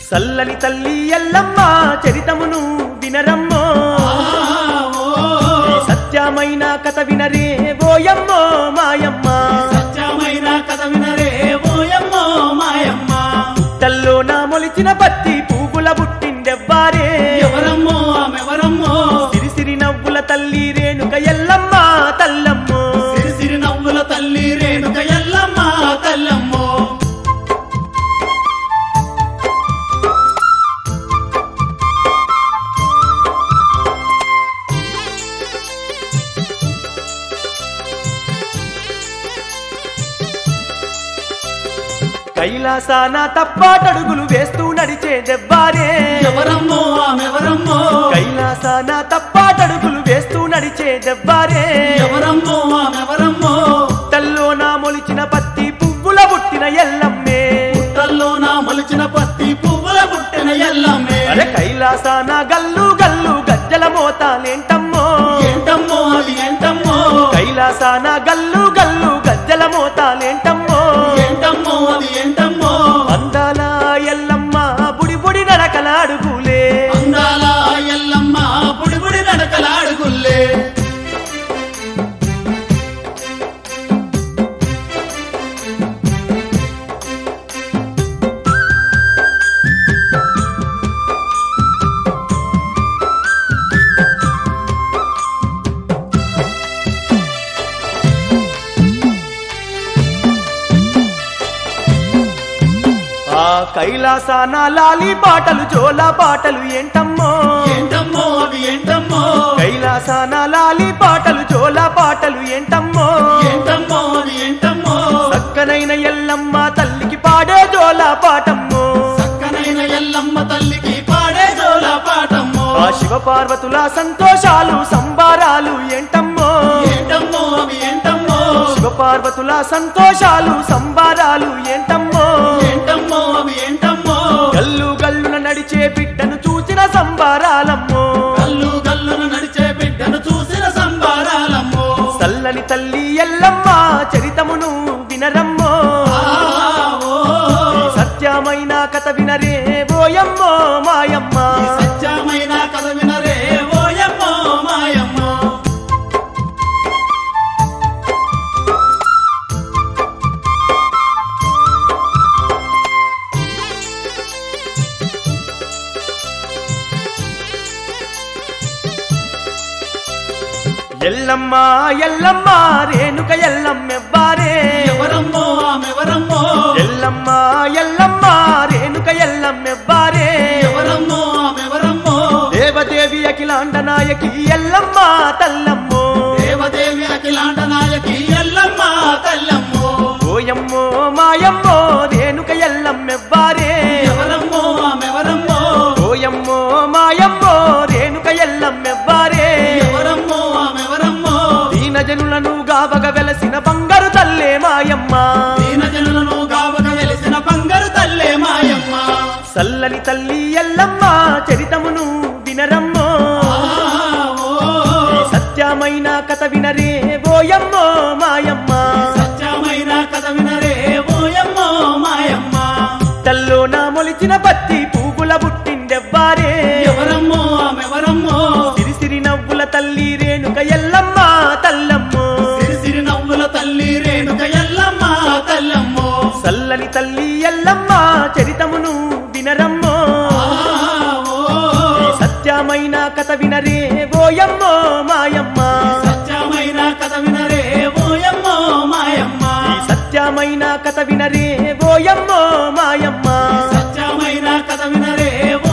సల్లని తల్లి ఎల్లమ్మ చరితమును వినరమ్మో ఈ సత్యమైన కథ వినరే ఓయమ్మో మాయమ్మ సత్యమైన కథ వినరే ఓయమ్మో మాయమ్మ తల్లో నా మొలిచిన పత్తి పువ్వుల బుట్టిండెవ్వారే ఎవరమ్మో ఆమెవరమ్మో సిరిసిరి నవ్వుల తల్లి రేణుక ఎల్లమ్మ తల్లమ్మో సిరి సిరి నవ్వుల తల్లి రేణుక ఎల్లమ్మ తల్లమ్మో కైలాసాన తప్పాటడుగులు వేస్తూ నడిచే దెవ్వారే ఎవరమ్మో ఆమెవరమ్మో కైలాసాన తప్పాటడుగులు వేస్తూ నడిచే దెవ్వారే ఎవరమ్మో ఆమెవరమ్మో తల్లో నా మొలిచిన పత్తి పువ్వుల బుట్టిన ఎల్లమ్మే పుట్టల్లో నా మొలిచిన పత్తి పువ్వుల పుట్టిన ఎల్లమ్మే అరే కైలాసాన గల్లు గల్లు గజ్జల మోతాలేంటమ్మో ఏంటమ్మో అది ఏంటమ్మో కైలాసాన గల్లు గల్లు గజ్జల మోతాలేంటమ్మో ఏంటమ్మో అది ఏంటమ్మో అందాల ఎల్లమ్మ బుడి బుడి నడకల అడుగులే అందాల ఎల్లమ్మ బుడి బుడి నడకల అడుగుల్లే ఆ కైలాసాన లాలి పాటలు జోల పాటలు ఏంటమ్మో ఏంటమ్మో అవి ఏంటమ్మో కైలాసాన లాలి పాటలు జోల పాటలు ఏంటమ్మో ఏంటమ్మో అది ఏంటమ్మో చక్కనైన ఎల్లమ్మ తల్లికి పాడే జోల పాటమ్మో చక్కనైన ఎల్లమ్మ తల్లికి పాడే జోల పాటమ్మో ఆ శివ పార్వతుల సంతోషాలు సంబారాలు ఏంటమ్మో ఏంటమ్మో అవి ఏంటమ్మో శివ పార్వతుల సంతోషాలు సంబారాలు ఏంటమ్మో ఏంటమ్మో అవి ఏంటమ్మో గల్లు గల్లున నడిచే బిడ్డను చూసిన సంబారాలమ్మో గల్లు గల్లును నడిచే బిడ్డను చూసిన సంబారాలమ్మో చల్లని తల్లి ఎల్లమ్మ చరితమును వినరమ్మో ఆ, ఓ, ఈ సత్యమైన కథ వినరే ఓయమ్మో మాయమ్మ సత్యమైన కథ వినరే ఓయమ్మో మాయమ్మ ఎల్లమ్మ ఎల్లమ్మ రేణుక ఎల్లమ్మెవ్వారే ఎవరమ్మో ఆమెవరమ్మో ఎల్లమ్మ ఎల్లమ్మ రేణుక ఎల్లమ్మెవ్వారే ఎవరమ్మో ఆమెవరమ్మో దేవదేవి అఖిలాండ నాయకి ఎల్లమ్మ తల్లమ్మో దేవదేవి అఖిలాండ నాయకి ఎల్లమ్మ తల్లమ్మో ఓయమ్మో మాయమ్మో రేణుక ఎల్లమ్మెవ్వారే ఎవరమ్మో ఆమెవరమ్మో ఓయమ్మో మాయమ్మో రేణుక ఎల్లమ్మెవ్వారే ఎవరమ్మో ఆమెవరమ్మో దీన జనులను గావగ వెలసిన బంగారు తల్లే మాయమ్మ దీన జనులను గావక వెలిసిన బంగారు తల్లే మాయమ్మ సల్లని తల్లి ఎల్లమ్మ చరితమును వినరమ్మో ఆ, ఓ, ఈ సత్యమైన కథ వినరే ఓయమ్మో మాయమ్మ సత్యమైన కథ వినరే ఓయమ్మో మాయమ్మ తల్లో నా మొలిచిన పత్తి పువ్వుల బుట్టిండెవ్వారే ఎవరమ్మో ఆమెవరమ్మో సిరిసిరి నవ్వుల తల్లి రేణుక ఎల్లమ్మ తల్లమ్మో సిరి సిరి నవ్వుల తల్లి రేణుక ఎల్లమ్మ తల్లమ్మో సల్లని తల్లి ఎల్లమ్మ చరితమును వినరమ్మో ఆ, ఓ, ఈ సత్యమైన కథ వినరే ఓయమ్మో మాయమ్మ సత్యమైన కథ వినరే ఓయమ్మో మాయమ్మ ఈ సత్యమైన కథ వినరే ఓయమ్మో మాయమ్మ సత్యమైన కథ వినరే